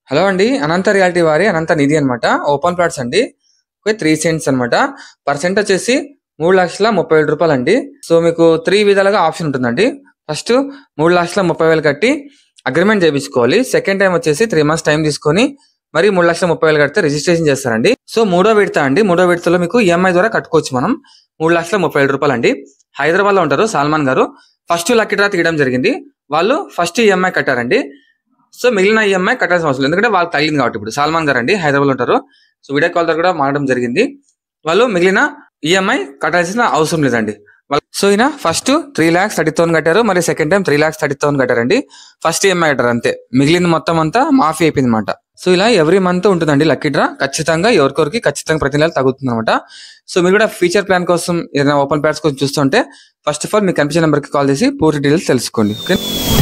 Hello అండి Anantha reality వారి అనంత నిధి అనమాట ఓపెన్ ప్లాట్స్ అండి ఓకే త్రీ సెంట్స్ అనమాట పర్సెంట్ వచ్చేసి మూడు లక్షల ముప్పై వేల రూపాయలు అండి సో మీకు త్రీ విధాలుగా ఆప్షన్ ఉంటుందండి ఫస్ట్ మూడు లక్షల ముప్పై వేలు కట్టి అగ్రిమెంట్ చేయించుకోవాలి సెకండ్ టైం వచ్చేసి త్రీ మంత్స్ టైం తీసుకొని మరి మూడు లక్షల ముప్పై వేలు కడితే రిజిస్ట్రేషన్ చేస్తారండి సో మూడో విడత అండి మూడో విడతలో మీకు ఈఎంఐ ద్వారా కట్టుకోవచ్చు మనం మూడు లక్షల ముప్పై వేల రూపాయలు అండి హైదరాబాద్ లో ఉంటారు సల్మాన్ గారు ఫస్ట్ లక్కీ డ్రా తీయడం జరిగింది వాళ్ళు ఫస్ట్ ఈఎంఐ కట్టారండి సో మిగిలిన ఈఎంఐ కట్టాల్సిన అవసరం లేదు ఎందుకంటే వాళ్ళకి తగిలింది కాబట్టి ఇప్పుడు సల్మాన్ గారు అండి హైదరాబాద్ ఉంటారు సో వీడియో కాల్ ద్వారా కూడా మాట్లాడడం జరిగింది వాళ్ళు మిగిలిన ఈఎంఐ కట్టాల్సిన అవసరం లేదండి వాళ్ళ- సో ఈయన first three lakhs thirty thousand కట్టారు మరి second time three lakhs thirty thousand కట్టారండి ఫస్ట్ ఈఎంఐ కట్టారు అంతే మిగిలిన మొత్తం అంతా మాఫీ అయిపోయింది అనమాట సో ఇలా ఎవ్రీ మంత్ ఉంటుందండి లక్కీ డ్రా ఖచ్చితంగా ఎవరికొరికి ఖచ్చితంగా ప్రతి నెల తగ్గుతుంది అనమాట సో మీరు కూడా ఫ్యూచర్ ప్లాన్ కోసం ఏదైనా ఓపెన్ ప్లాట్స్ కోసం చూస్తుంటే ఫస్ట్ ఆఫ్ ఆల్ మీకు కనిపించే నెంబర్కి కాల్ చేసి పూర్తి డీటెయిల్స్ తెలుసుకోండి okay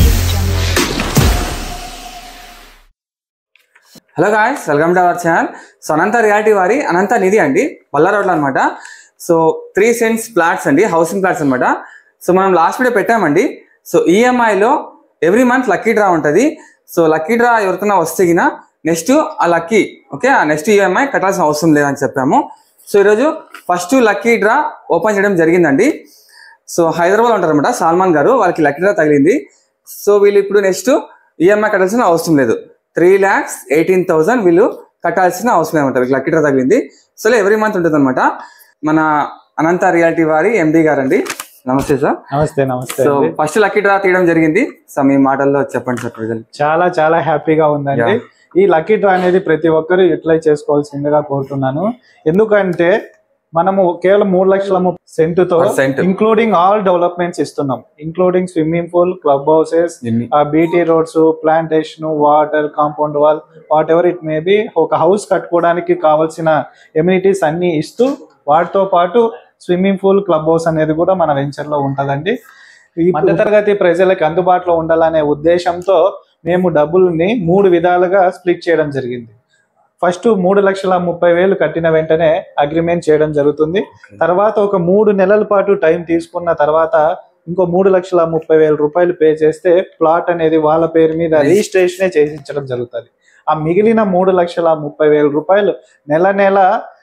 hello guys welcome to our channel so Anantha reality వారి అనంత నిధి అండి బల్లా రోడ్లో అనమాట సో త్రీ సెంట్స్ ప్లాట్స్ అండి హౌసింగ్ ప్లాట్స్ అనమాట సో మనం లాస్ట్ వీడియో పెట్టామండి సో ఈఎంఐలో ఎవ్రీ మంత్ లక్కీ డ్రా ఉంటుంది సో లక్కీ డ్రా ఎవరికైనా వస్తే గిన నెక్స్ట్ ఆ లక్కీ ఓకే ఆ నెక్స్ట్ ఈఎంఐ కట్టాల్సిన అవసరం లేదని చెప్పాము సో ఈరోజు ఫస్ట్ లక్కీ డ్రా ఓపెన్ చేయడం జరిగిందండి సో హైదరాబాద్ ఉంటారు అనమాట సల్మాన్ గారు వాళ్ళకి లక్కీ డ్రా తగిలింది సో వీళ్ళు ఇప్పుడు నెక్స్ట్ ఈఎంఐ కట్టాల్సిన అవసరం లేదు త్రీ ల్యాక్స్ ఎయిటీన్ థౌసండ్ వీళ్ళు కట్టాల్సిన అవసరం అనమాట వీళ్ళకి లక్కీ డ్రా తగిలింది సో ఎవ్రీ మంత్ ఉంటుంది అనమాట మన అనంత రియాలిటీ వారి ఎండి గారండి నమస్తే సార్ నమస్తే నమస్తే సో అండి. ఫస్ట్ లక్కీ డ్రా తీయడం జరిగింది సో మీ మాటల్లో చెప్పండి సార్ ప్రజలు చాలా చాలా హ్యాపీగా ఉందండి Yeah. ఈ లక్కీ డ్రా అనేది ప్రతి ఒక్కరు యూటిలైజ్ చేసుకోవాల్సిందిగా కోరుతున్నాను ఎందుకంటే మనము కేవలం మూడు లక్షల ముప్పై సెంటుతో Per cent. Including all developments ఇస్తున్నాం including swimming pool club houses ఆ BT roads plantation water compound wall whatever it may be ఒక హౌస్ కట్టుకోవడానికి కావాల్సిన ఎమ్యూనిటీస్ అన్ని ఇస్తూ వాటితో పాటు స్విమ్మింగ్ పూల్ క్లబ్ హౌస్ అనేది కూడా మన వెంచర్ లో ఉంటదండి ఈ మధ్యతరగతి ప్రజలకు అందుబాటులో ఉండాలనే ఉద్దేశంతో మేము డబ్బుల్ని మూడు విధాలుగా స్ప్లిట్ చేయడం జరిగింది ఫస్ట్ మూడు లక్షల ముప్పై వేలు కట్టిన వెంటనే అగ్రిమెంట్ చేయడం జరుగుతుంది తర్వాత ఒక మూడు నెలల పాటు టైం తీసుకున్న తర్వాత ఇంకో మూడు లక్షల ముప్పై వేల రూపాయలు పే చేస్తే ప్లాట్ అనేది వాళ్ళ పేరు మీద రిజిస్ట్రేషనే చేయించడం జరుగుతుంది ఆ మిగిలిన మూడు లక్షల ముప్పై వేల రూపాయలు నెల నెల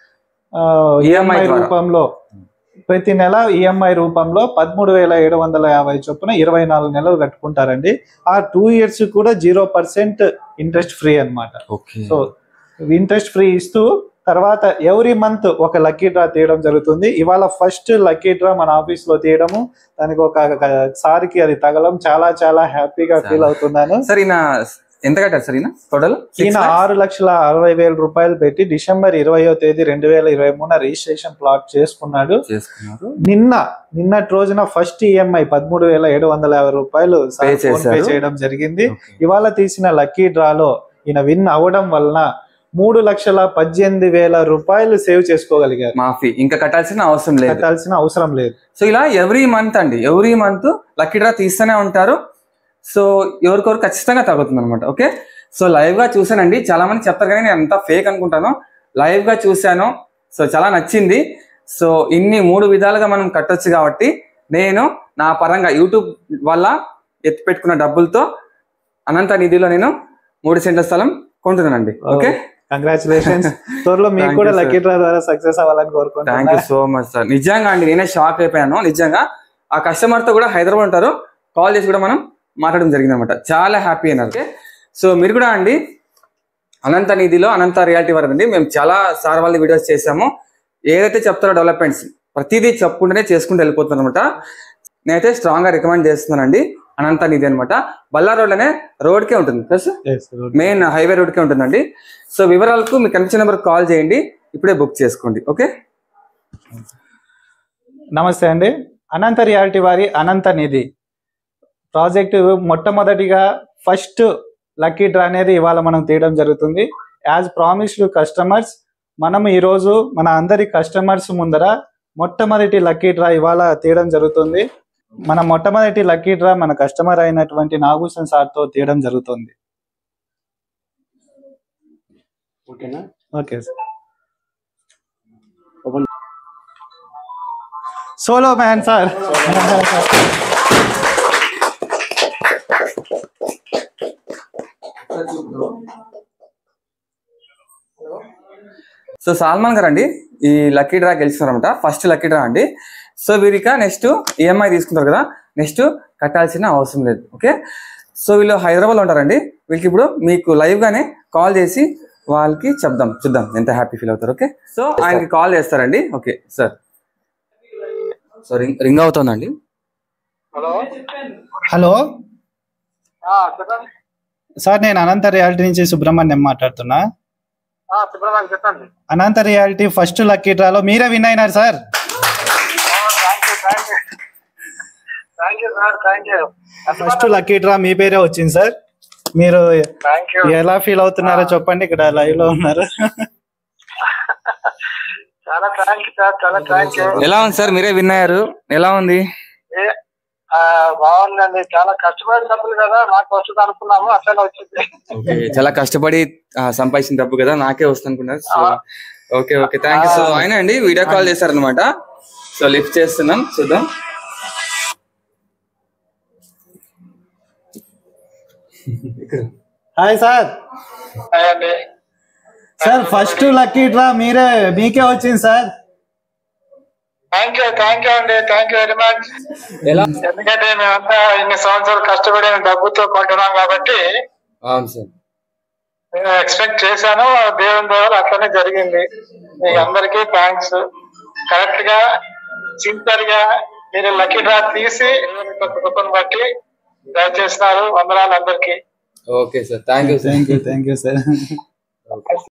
EMI ఈఎంఐ ద్వారా. రూపంలో ప్రతి నెల ఈఎంఐ రూపంలో పదమూడు వేల ఏడు వందల యాభై చొప్పున ఇరవై నాలుగు నెలలు కట్టుకుంటారండి ఆ టూ ఇయర్స్ కూడా జీరో పర్సెంట్ ఇంట్రెస్ట్ ఫ్రీ అన్నమాట ఓకే సో ఇంట్రెస్ట్ ఫ్రీ ఇస్తూ తర్వాత ఎవ్రీ మంత్ ఒక లక్కీ డ్రా తీయడం జరుగుతుంది ఇవాళ ఫస్ట్ లక్కీ డ్రా మన ఆఫీస్ లో తీయడము దానికి ఒక సారికి అది తగలం చాలా చాలా హ్యాపీగా ఫీల్ అవుతున్నాను సార్ ఈయన ఎంత కట్టారు సార్ ఈయన టోటల్ ఈయన ఆరు లక్షల అరవై వేల రూపాయలు పెట్టి డిసెంబర్ ఇరవయో తేదీ రెండు వేల ఇరవై మూడున రిజిస్ట్రేషన్ ప్లాట్ చేసుకున్నాడు చేసుకున్నారు నిన్న నిన్నటి రోజున ఫస్ట్ ఈఎంఐ పదమూడు వేల ఏడు వందల యాభై రూపాయలు సార్ Pay ఫోన్ పే చేశారు. చేయడం జరిగింది Okay. ఇవాళ తీసిన లక్కీ డ్రాలో ఈయన విన్ అవడం వలన మూడు లక్షల పద్దెనిమిది వేల రూపాయలు సేవ్ చేసుకోగలిగారు మాఫీ ఇంకా కట్టాల్సిన అవసరం లేదు కట్టాల్సిన అవసరం లేదు సో ఇలా ఎవ్రీ మంత్ అండి ఎవ్రీ మంత్ లక్కీ డ్రా తీస్తూనే ఉంటారు సో ఎవరికొరు ఖచ్చితంగా తగ్గుతుంది అనమాట ఓకే సో లైవ్ గా చూసానండి చాలా మంది చెప్తారు కానీ నేను అంతా ఫేక్ అనుకుంటాను లైవ్ గా చూశాను సో చాలా నచ్చింది సో ఇన్ని మూడు విధాలుగా మనం కట్టొచ్చు కాబట్టి నేను నా పరంగా యూట్యూబ్ వల్ల ఎత్తి పెట్టుకున్న డబ్బులతో అనంత నిధిలో నేను మూడు సెంట్ల స్థలం కొంటున్నానండి ఓకే కంగ్రాచులేషన్స్ త్వరలో మీకు Thank కూడా you, sir. లక్కీ డ్రా ద్వారా సక్సెస్ అవ్వాలని థ్యాంక్ యూ కోరుకుంటున్నాను సో మచ్ సార్ నిజంగా అండి నేనే షాక్ అయిపోయాను నిజంగా ఆ కస్టమర్ తో కూడా హైదరాబాద్ ఉంటారు కాల్ చేసి కూడా మనం మాట్లాడడం జరిగింది అనమాట చాలా హ్యాపీ అయినారు ఓకే సో మీరు కూడా అండి అనంత నిధిలో అనంత రియాలిటీ వరకు అండి మేము చాలా సార్ వాళ్ళ వీడియోస్ చేసాము ఏదైతే చెప్తారో డెవలప్మెంట్స్ ప్రతిదీ చెప్పుకుంటూనే చేసుకుంటూ వెళ్ళిపోతున్నాను అనమాట నేనైతే స్ట్రాంగ్ గా రికమెండ్ చేస్తున్నానండి అనంత నిధి అనమాట బల్లా రోడ్ అనే రోడ్ కే ఉంటుంది plus Yes, good. Main highway road కే ఉంటుందండి సో వివరాలకు మీకు కనిపించిన నెంబర్ కాల్ చేయండి ఇప్పుడే బుక్ చేసుకోండి ఓకే నమస్తే అండి అనంత రియాలిటీ వారి అనంత నిధి ప్రాజెక్ట్ మొట్టమొదటిగా ఫస్ట్ లక్కీ డ్రా అనేది ఇవాళ మనం తీయడం జరుగుతుంది యాజ్ ప్రామిస్డ్ కస్టమర్స్ మనం ఈరోజు మన అందరి కస్టమర్స్ ముందర మొట్టమొదటి లక్కీ డ్రా ఇవాళ తీయడం జరుగుతుంది మన మొట్టమొదటి లక్కీ డ్రా మన కస్టమర్ అయినటువంటి నాగభూషణ్ సార్ తో తీయడం జరుగుతుంది ఓకేనా okay sir Solomon sir so Solomon గారు అండి ఈ లక్కీ డ్రా గెలుచుకున్నారన్నమాట ఫస్ట్ లక్కీ డ్రా అండి సో వీరిక నెక్స్ట్ ఈఎంఐ తీసుకుంటారు కదా నెక్స్ట్ కట్టాల్సిన అవసరం లేదు ఓకే సో వీళ్ళు హైదరాబాద్లో ఉంటారండి వీళ్ళకి ఇప్పుడు మీకు లైవ్ గానే కాల్ చేసి వాళ్ళకి చెప్దాం చూద్దాం ఎంత హ్యాపీ ఫీల్ అవుతారు ఓకే సో ఆయనకి కాల్ చేస్తారండి okay sir so ring ring అవుతుందండి హలో హలో ఆ, చెప్పండి సార్ నేను అనంత రియాలిటీ నుంచి సుబ్రహ్మణ్యం మాట్లాడుతున్నా ఆ, సుబ్రహ్మణ్యం చెప్పండి అనంత రియాలిటీ ఫస్ట్ లక్కీ డ్రాలో మీరే విన్ అయినారు sir thank you thank you thank you sir thank you first lucky draw మీ పేరే వచ్చింది సార్ మీరు థ్యాంక్ యూ ఎలా ఫీల్ అవుతున్నారో చెప్పండి ఇక్కడ లైవ్ లో ఉన్నారు చాలా థ్యాంక్ యూ సార్ చాలా థ్యాంక్ యూ ఎలా ఉంది సార్ మీరే విన్ అయ్యారు ఎలా ఉంది ఏ- ఆ, బాగుందండి చాలా కష్టపడి డబ్బులు కదా నాకు వస్తుంది అనుకున్నాము అట్లనే వచ్చింది ఓకే చాలా కష్టపడి ఆ, సంపాదించిన డబ్బు కదా నాకే వస్తుంది అనుకున్నారు so okay okay thank you so ఆయన అండి వీడియో కాల్ చేశారనమాట సో లిఫ్ట్ చేస్తున్నాం చూద్దాం హాయ్ సార్ అండి సార్ ఫస్ట్ లక్కీ డ్రా మీరే మీకే వచ్చింది sir thank you thank you అండి థ్యాంక్ యూ వెరీ మచ్ ఎలా ఎందుకంటే మేమంతా ఇన్ని సంవత్సరాలు కష్టపడిన డబ్బుతో కొంటున్నాం కాబట్టి అవును సార్ నేను ఎక్స్పెక్ట్ చేశాను దేవుని దేవాలు అట్లనే జరిగింది మీకు అందరికీ థ్యాంక్స్ కరెక్ట్ గా సింపల్ గా మీరు లక్కీ డ్రా తీసి కొత్త కొత్తను బట్టి డ్రా చేసినారు వందనాలు అందరికీ okay sir thank you sir thank you thank you sir